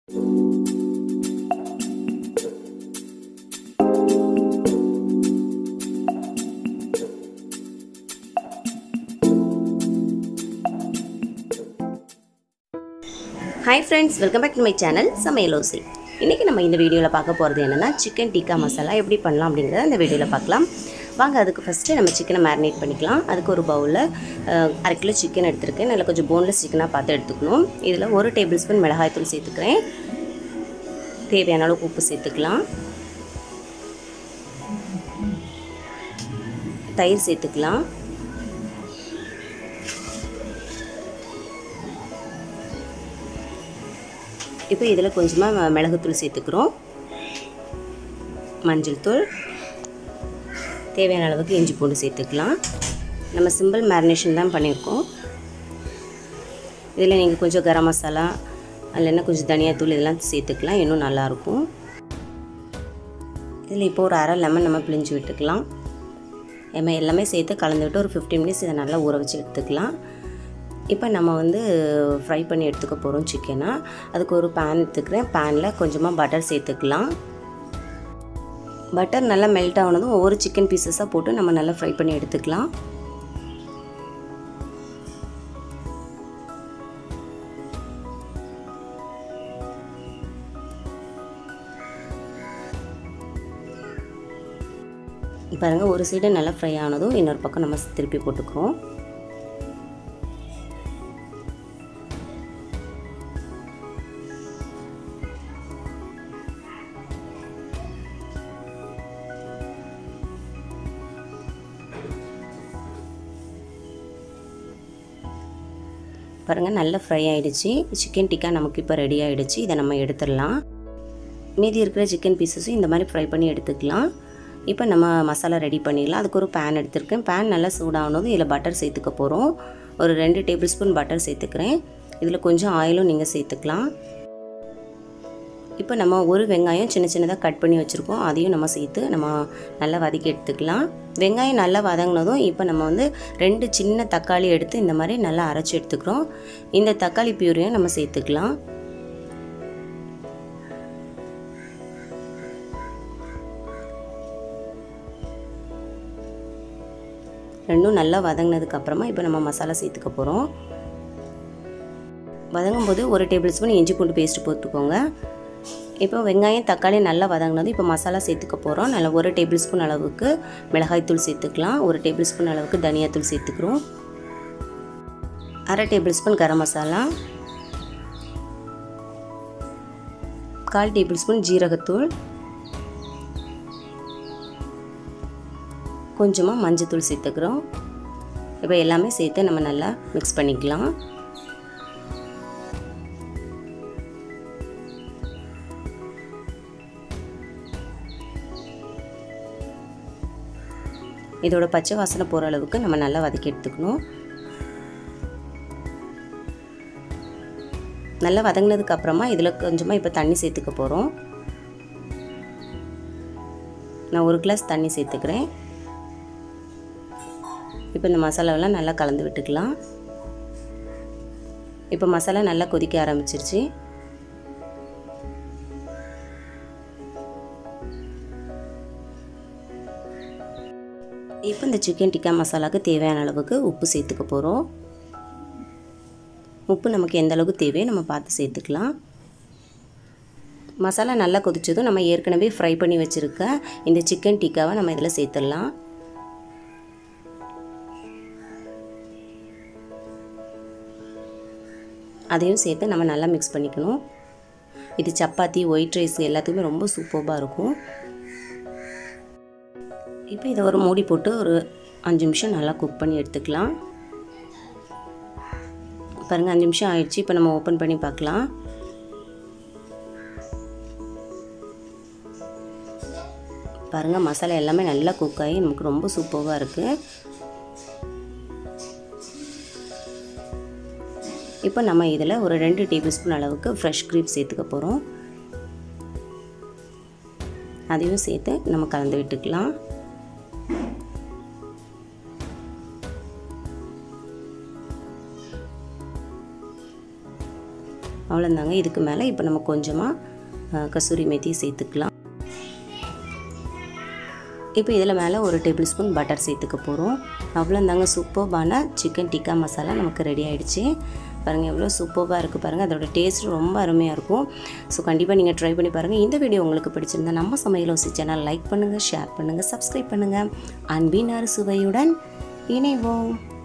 hi friends welcome back to my channel சமையலோசி இன்றைக்கி நம்ம இந்த வீடியோவில் பார்க்க போகிறது என்னென்னா சிக்கன் டிக்கா மசாலா எப்படி பண்ணலாம் அப்படிங்கிறத இந்த வீடியோவில் பார்க்கலாம் வாங்க அதுக்கு ஃபஸ்ட்டு நம்ம சிக்கனை மேரினேட் பண்ணிக்கலாம் அதுக்கு ஒரு பவுலில் அரை கிலோ சிக்கன் எடுத்திருக்கேன் நல்லா கொஞ்சம் போன்லெஸ் சிக்கனாக பார்த்து எடுத்துக்கணும் இதில் ஒரு டேபிள் ஸ்பூன் மிளகாய்த்தூள் சேர்த்துக்கிறேன் தேவையான அளவுக்கு உப்பு சேர்த்துக்கலாம் தயிர் சேர்த்துக்கலாம் இப்போ இதில் கொஞ்சமாக மிளகுத்தூள் சேர்த்துக்கிறோம் மஞ்சள் தூள் தேவையான அளவுக்கு இஞ்சி பூண்டு சேர்த்துக்கலாம் நம்ம சிம்பிள் மேரினேஷன் தான் பண்ணியிருக்கோம் இதில் நீங்கள் கொஞ்சம் கரம் மசாலா இல்லைன்னா கொஞ்சம் தனியாத்தூள் இதெல்லாம் சேர்த்துக்கலாம் இன்னும் நல்லாயிருக்கும் இதில் இப்போ ஒரு அரை லெமன் நம்ம பிழிஞ்சு விட்டுக்கலாம் நம்ம எல்லாமே சேர்த்து கலந்துக்கிட்டு ஒரு ஃபிஃப்டி மினிட்ஸ் இதை நல்லா ஊற வச்சு எடுத்துக்கலாம் இப்போ நம்ம வந்து ஃப்ரை பண்ணி எடுத்துக்க போகிறோம் சிக்கனை அதுக்கு ஒரு பேன் எடுத்துக்கிறேன் பேனில் கொஞ்சமாக பட்டர் சேர்த்துக்கலாம் பட்டர் நல்லா மெல்ட் ஆனதும் ஒவ்வொரு சிக்கன் பீசஸாக போட்டு நம்ம நல்லா ஃப்ரை பண்ணி எடுத்துக்கலாம் பாருங்கள் ஒரு சைடு நல்லா ஃப்ரை ஆனதும் இன்னொரு பக்கம் நம்ம திருப்பி போட்டுக்கிறோம் பாருங்கள் நல்லா ஃப்ரை ஆகிடுச்சு சிக்கன் டிக்கா நமக்கு இப்போ ரெடி ஆகிடுச்சு இதை நம்ம எடுத்துடலாம் மீதி இருக்கிற சிக்கன் பீசஸும் இந்த மாதிரி ஃப்ரை பண்ணி எடுத்துக்கலாம் இப்போ நம்ம மசாலா ரெடி பண்ணிடலாம் அதுக்கு ஒரு பேன் எடுத்திருக்கேன் பேன் நல்லா சூடானதும் இதில் பட்டர் சேர்த்துக்க போகிறோம் ஒரு ரெண்டு டேபிள் ஸ்பூன் பட்டர் சேர்த்துக்கிறேன் இதில் கொஞ்சம் ஆயிலும் நீங்கள் சேர்த்துக்கலாம் இப்போ நம்ம ஒரு வெங்காயம் சின்ன சின்னதாக கட் பண்ணி வச்சுருக்கோம் அதையும் நம்ம சேர்த்து நம்ம நல்லா வதக்கி எடுத்துக்கலாம் வெங்காயம் நல்லா வதங்கினதும் இப்போ நம்ம வந்து ரெண்டு சின்ன தக்காளி எடுத்து இந்த மாதிரி நல்லா அரைச்சி எடுத்துக்கிறோம் இந்த தக்காளி பியூரையும் நம்ம சேர்த்துக்கலாம் ரெண்டும் நல்லா வதங்கினதுக்கு அப்புறமா இப்போ நம்ம மசாலா சேர்த்துக்க போகிறோம் வதங்கும் போது ஒரு டேபிள் ஸ்பூன் இஞ்சி பூண்டு பேஸ்ட்டு போட்டுக்கோங்க இப்போ வெங்காயம் தக்காளி நல்லா வதங்கினது இப்போ மசாலா சேர்த்துக்க போகிறோம் நல்லா ஒரு டேபிள் ஸ்பூன் அளவுக்கு மிளகாய்த்தூள் சேர்த்துக்கலாம் ஒரு டேபிள் ஸ்பூன் அளவுக்கு தனியாத்தூள் சேர்த்துக்கிறோம் அரை டேபிள் ஸ்பூன் கரம் மசாலா கால் டேபிள் ஸ்பூன் ஜீரகத்தூள் கொஞ்சமாக மஞ்சத்தூள் சேர்த்துக்கிறோம் இப்போ எல்லாமே சேர்த்து நம்ம நல்லா மிக்ஸ் பண்ணிக்கலாம் இதோட பச்சை வாசனை போகிற அளவுக்கு நம்ம நல்லா வதக்கி எடுத்துக்கணும் நல்லா வதங்கினதுக்கு அப்புறமா இதில் கொஞ்சமாக இப்போ தண்ணி சேர்த்துக்க போகிறோம் நான் ஒரு கிளாஸ் தண்ணி சேர்த்துக்கிறேன் இப்போ இந்த மசாலாவெல்லாம் நல்லா கலந்து விட்டுக்கலாம் இப்போ மசாலா நல்லா கொதிக்க ஆரம்பிச்சிருச்சு இப்போ இந்த சிக்கன் டிக்கா மசாலாவுக்கு தேவையான அளவுக்கு உப்பு சேர்த்துக்க போகிறோம் உப்பு நமக்கு எந்த அளவுக்கு தேவையோ நம்ம பார்த்து சேர்த்துக்கலாம் மசாலா நல்லா கொதிச்சதும் நம்ம ஏற்கனவே ஃப்ரை பண்ணி வச்சுருக்க இந்த சிக்கன் டிக்காவை நம்ம இதில் சேர்த்துடலாம் அதையும் சேர்த்து நம்ம நல்லா மிக்ஸ் பண்ணிக்கணும் இது சப்பாத்தி ஒயிட் ரைஸ் எல்லாத்துக்குமே ரொம்ப சூப்பராக இருக்கும் இப்போ இதை ஒரு மூடி போட்டு ஒரு அஞ்சு நிமிஷம் நல்லா குக் பண்ணி எடுத்துக்கலாம் பாருங்கள் அஞ்சு நிமிஷம் ஆயிடுச்சு இப்போ நம்ம ஓப்பன் பண்ணி பார்க்கலாம் பாருங்கள் மசாலா எல்லாமே நல்லா குக் ஆகி நமக்கு ரொம்ப சூப்பராக இருக்குது இப்போ நம்ம இதில் ஒரு ரெண்டு டேபிள் ஸ்பூன் அளவுக்கு ஃப்ரெஷ் க்ரீப் சேர்த்துக்க போகிறோம் அதையும் சேர்த்து நம்ம கலந்து விட்டுக்கலாம் அவ்வளோந்தாங்க இதுக்கு மேலே இப்போ நம்ம கொஞ்சமாக கசூரி மேத்தி சேர்த்துக்கலாம் இப்போ இதில் மேலே ஒரு டேபிள் ஸ்பூன் பட்டர் சேர்த்துக்க போகிறோம் அவ்வளோந்தாங்க சூப்பர்பான சிக்கன் டிக்கா மசாலா நமக்கு ரெடி ஆகிடுச்சு பாருங்கள் எவ்வளோ சூப்பராக இருக்குது பாருங்கள் அதோட டேஸ்ட் ரொம்ப அருமையாக இருக்கும் ஸோ கண்டிப்பாக நீங்கள் ட்ரை பண்ணி பாருங்கள் இந்த வீடியோ உங்களுக்கு பிடிச்சிருந்தா நம்ம சமையல் ஓசி சேனல் லைக் பண்ணுங்கள் ஷேர் பண்ணுங்கள் சப்ஸ்கிரைப் பண்ணுங்கள் அன்பின் அறுசுவையுடன் இணைவோம்